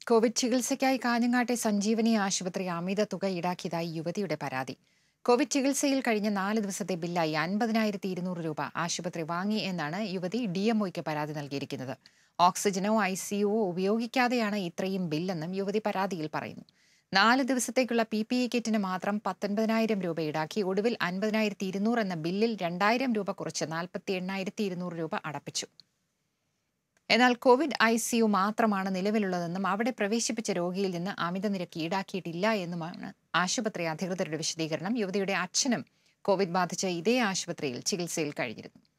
Covid ചികിത്സയ്ക്കായി കാഞ്ഞങ്ങാട്ടെ സഞ്ജീവനി ആശുപത്രി അമിത തുക ഈടാക്കിയതായി യുവതിയുടെ പരാതി കോവിഡ് ചികിത്സയിൽ കഴിഞ്ഞ നാല് ദിവസത്തെ ബില്ലായി അൻപതിനായിരത്തി ഇരുന്നൂറ് രൂപ ആശുപത്രി വാങ്ങി എന്നാണ് യുവതി ഡി എംഒയ്ക്ക് പരാതി നൽകിയിരിക്കുന്നത് ഓക്സിജനോ ഐ സിയുവോ ഉപയോഗിക്കാതെയാണ് ഇത്രയും ബില്ലെന്നും യുവതി പരാതിയിൽ പറയുന്നു നാല് ദിവസത്തേക്കുള്ള പി പി ഇ കിറ്റിന് മാത്രം പത്തൊൻപതിനായിരം രൂപ ഈടാക്കി ഒടുവിൽ അൻപതിനായിരത്തി ഇരുന്നൂറ് എന്ന ബില്ലിൽ രണ്ടായിരം രൂപ കുറച്ച് നാൽപ്പത്തി എണ്ണായിരത്തി ഇരുന്നൂറ് രൂപ അടപ്പിച്ചു എന്നാൽ കോവിഡ് ഐ സിയു മാത്രമാണ് നിലവിലുള്ളതെന്നും അവിടെ പ്രവേശിപ്പിച്ച രോഗിയിൽ നിന്ന് അമിത നിരക്ക് ഈടാക്കിയിട്ടില്ല എന്നുമാണ് ആശുപത്രി അധികൃതരുടെ വിശദീകരണം യുവതിയുടെ അച്ഛനും കോവിഡ് ബാധിച്ച് ഇതേ ആശുപത്രിയിൽ ചികിത്സയിൽ കഴിഞ്ഞിരുന്നു